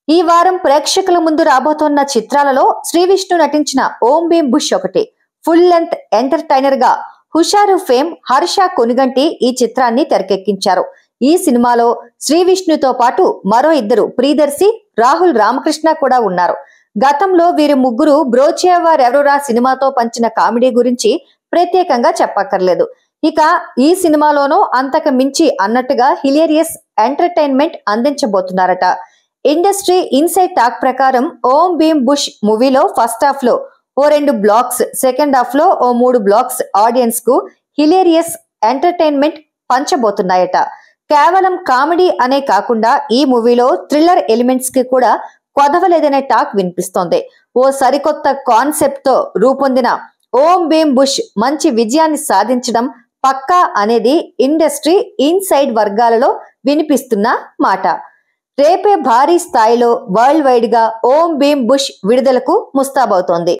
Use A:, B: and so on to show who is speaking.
A: ఈ వారం ప్రేక్షకుల ముందు రాబోతోన్న చిత్రాలలో శ్రీ విష్ణు నటించిన ఓం భీమ్ బుష్ ఒకటి ఫుల్ లెంత్ ఎంటర్టైనర్ గా హుషారు ఫేమ్ హర్ష కొనుగంటి ఈ చిత్రాన్ని తెరకెక్కించారు ఈ సినిమాలో శ్రీ విష్ణుతో పాటు మరో ఇద్దరు ప్రియదర్శి రాహుల్ రామకృష్ణ కూడా ఉన్నారు గతంలో వీరి ముగ్గురు బ్రోచేవారెవరురా సినిమాతో పంచిన కామెడీ గురించి ప్రత్యేకంగా చెప్పక్కర్లేదు ఇక ఈ సినిమాలోనూ అంతకు మించి అన్నట్టుగా హిలేరియస్ ఎంటర్టైన్మెంట్ అందించబోతున్నారట ఇండస్ట్రీ ఇన్సైడ్ టాక్ ప్రకారం ఓం భీమ్ బుష్ మూవీలో ఫస్ట్ హాఫ్ లో ఓ రెండు బ్లాక్స్ సెకండ్ హాఫ్ లో ఓ మూడు బ్లాక్స్ ఆడియన్స్ కు హిలేరియస్ ఎంటర్టైన్మెంట్ పంచబోతున్నాయట కేవలం కామెడీ అనే కాకుండా ఈ మూవీలో థ్రిల్లర్ ఎలిమెంట్స్ కి కూడా కొదవలేదనే టాక్ వినిపిస్తోంది ఓ సరికొత్త కాన్సెప్ట్ తో రూపొందిన ఓం భీమ్ బుష్ మంచి విజయాన్ని సాధించడం పక్కా అనేది ఇండస్ట్రీ ఇన్సైడ్ వర్గాలలో వినిపిస్తున్న మాట రేపే భారీ స్థాయిలో వరల్డ్ వైడ్ గా ఓం భీమ్ బుష్ విడుదలకు ముస్తాబవుతోంది